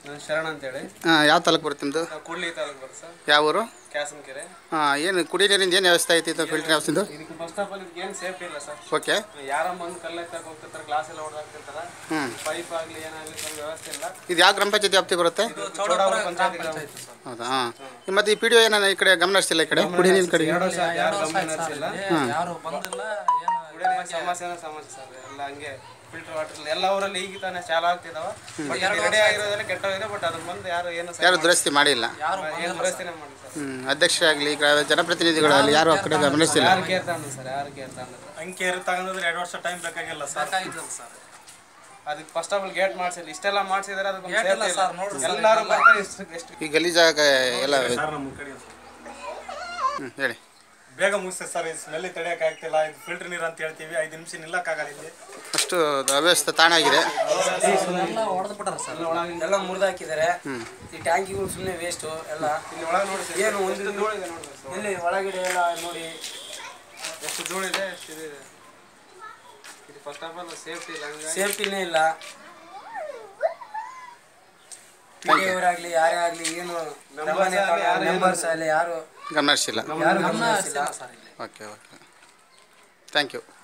ನಾನು ಶರಣ ಅಂತೇಳಿ ಹಾಂ ಯಾವ ತಾಲೂಕು ಬರುತ್ತೆ ನಿಮ್ಮದು ನಾವು ಕೂಡ್ಲಿ ತಾಲೂಕು ಬರುತ್ತೆ ಸರ್ ಯಾವ ಊರು ಕ್ಯಾಸನ್ಕೆರೆ ಹಾಂ ಏನು ಕುಡಿಯೋ ನೀರಿಂದ ಏನು ವ್ಯವಸ್ಥೆ ಐತಿ ಇದು ಫಿಲ್ಟರ್ ವ್ಯವಸ್ಥೆದು ಇದಕ್ಕೆ ಬಸ್ ಸ್ಟಾಪಲ್ಲಿ ಏನು ಸೇಫ್ಟಿ ಇಲ್ಲ ಸರ್ ಓಕೆ ಯಾರ ಬಂದು ಕಲ್ಲೆತ್ತಾಗ ಹೋಗ್ತಿರ್ತಾರೆ ಗ್ಲಾಸ್ ಎಲ್ಲ ಹೊಡೆದಾಕ್ತಿರ್ತಾರೆ ಹ್ಞೂ ಪೈಪ್ ಆಗಲಿ ಏನಾಗಲಿ ಸ್ವಲ್ಪ ವ್ಯವಸ್ಥೆ ಇಲ್ಲ ಇದು ಯಾವ ಗ್ರಾಮ ಪಂಚಾಯತಿ ವ್ಯಾಪ್ತಿ ಬರುತ್ತೆ ಇದು ಚೌಡಾಪುರ ಪಂಚಾಯತ್ ಹೌದಾ ಹಾಂ ಮತ್ತು ಈ ಪಿ ಡಿ ಒ ಏನಾನ ಈ ಕಡೆ ಗಮನ ಹರಿಸಿಲ್ಲ ಈ ಕಡೆ ಕುಡಿಯೋ ನೀರಿನ ಕಡೆ ಎರಡು ವರ್ಷ ಯಾರು ಗಮನ ಹರಿಸಿಲ್ಲ ಯಾರು ಬಂದಿಲ್ಲ ಏನು ಕುಡಿಯೋ ನೀರಿನ ಸಮಸ್ಯೆನ ಸಮಸ್ಯೆ ಸರ್ ಎಲ್ಲ ಹಂಗೆ ಫಿಲ್ಟರ್ ವಾಟರ್ ಎಲ್ಲ ಊರಲ್ಲಿ ಈಗ ತಾನೇ ಚಾಲು ಆಗ್ತಿದಾವ ಬಟ್ ರೆಡಿ ಆಗಿರೋದೆಲ್ಲ ಕೆಟ್ಟೋಗಿದೆ ಬಟ್ ಅದ್ರ ಮುಂದೆ ಯಾರು ಏನು ಯಾರು ದುರಸ್ತಿ ಮಾಡಿಲ್ಲ ಯಾರು ಏನು ದುರಸ್ತಿನೇ ಮಾಡಿ ಸರ್ ಹ್ಞೂ ಅಧ್ಯಕ್ಷರಾಗಲಿ ಜನಪ್ರತಿನಿಧಿಗಳಾಗಲಿ ಯಾರು ಆ ಕಡೆ ಗಮನಿಸಿಲ್ಲ ಯಾರು ಕೇರ್ ತಗೊಂಡು ಸರ್ ಯಾರು ಕೇರ್ ತಗೊಂಡು ಅಂಕೆ ತಗೊಂಡ್ರೆ ಎರಡು ವರ್ಷ ಟೈಮ್ ಬೇಕಾಗಿಲ್ಲ ಸರ್ ಬೇಕಾಗಿದ್ದಲ್ಲ ಸರ್ ಅದಕ್ಕೆ ಫಸ್ಟ್ ಆಫ್ ಆಲ್ ಗೇಟ್ ಮಾಡ್ಸಿಲ್ಲ ಇಷ್ಟೆಲ್ಲ ಮಾಡ್ಸಿದ್ರೆ ಅದಕ್ಕೆ Gate ಇಲ್ಲ sir, ನೋಡ್ರಿ sir, ಎಲ್ಲರೂ ಬರ್ತಾರೆ ಎಷ್ಟು ಎಷ್ಟು ಈ ಗಲೀಜಾಗ ಎಲ್ಲ ಸರ್ ನಮ್ಮ ಕಡೆ ಹ್ಞೂ ಹೇಳಿ ಬೇಗ ಮುಗಿಸ್ತದೆ ಸರ್ ಇದು ಸ್ಮೆಲ್ ತಡೆಯಕ್ಕೆ ಆಗ್ತಿಲ್ಲ ಇದು ಫಿಲ್ಟರ್ ನೀರು ಅಂತ ಹೇಳ್ತೀವಿ ಐದು ನಿಮಿಷ ನಿಲ್ಲಕ್ಕಾಗಲ್ಲ ಇಲ್ಲಿ ಅಷ್ಟು ಅವ್ಯವಸ್ಥೆ ತಾಣಾಗಿದೆ ಎಲ್ಲ ಹೊಡೆದು ಬಿಟ್ಟಾರ ಸರ್ ಎಲ್ಲ ಮುರಿದಾಕಿದ್ದಾರೆ ಈ ಟ್ಯಾಂಕಿಗಳು ಸುಮ್ಮನೆ ವೇಸ್ಟು ಎಲ್ಲ ಇಲ್ಲಿ ಒಳಗೆ ನೋಡಿ ಸರ್, ಏನು ಒಂದು ಎಷ್ಟು ಧೂಳಿದೆ ನೋಡಿ ಸರ್ ಇಲ್ಲಿ ಒಳಗಡೆ ಎಲ್ಲ ನೋಡಿ ಎಷ್ಟು ಧೂಳಿದೆ ಎಷ್ಟು ಇದಿದೆ ಇದು ಫಸ್ಟ್ ಆಫ್ ಆಲ್ ಸೇಫ್ಟಿ ಇಲ್ಲ ಹಂಗಾಗಿ ಸೇಫ್ಟಿನೇ ಇಲ್ಲ ಪಿಡಿಯವರಾಗ್ಲಿ ಯಾರೇ ಆಗ್ಲಿ ಏನು ಮೆಂಬರ್ಸ್ ಆಗಲಿ ಯಾರು ಗಮನಿಸಿಲ್ಲ ಯಾರು ಗಮನಿಸಿಲ್ಲ ಓಕೆ ಓಕೆ ಥ್ಯಾಂಕ್ ಯು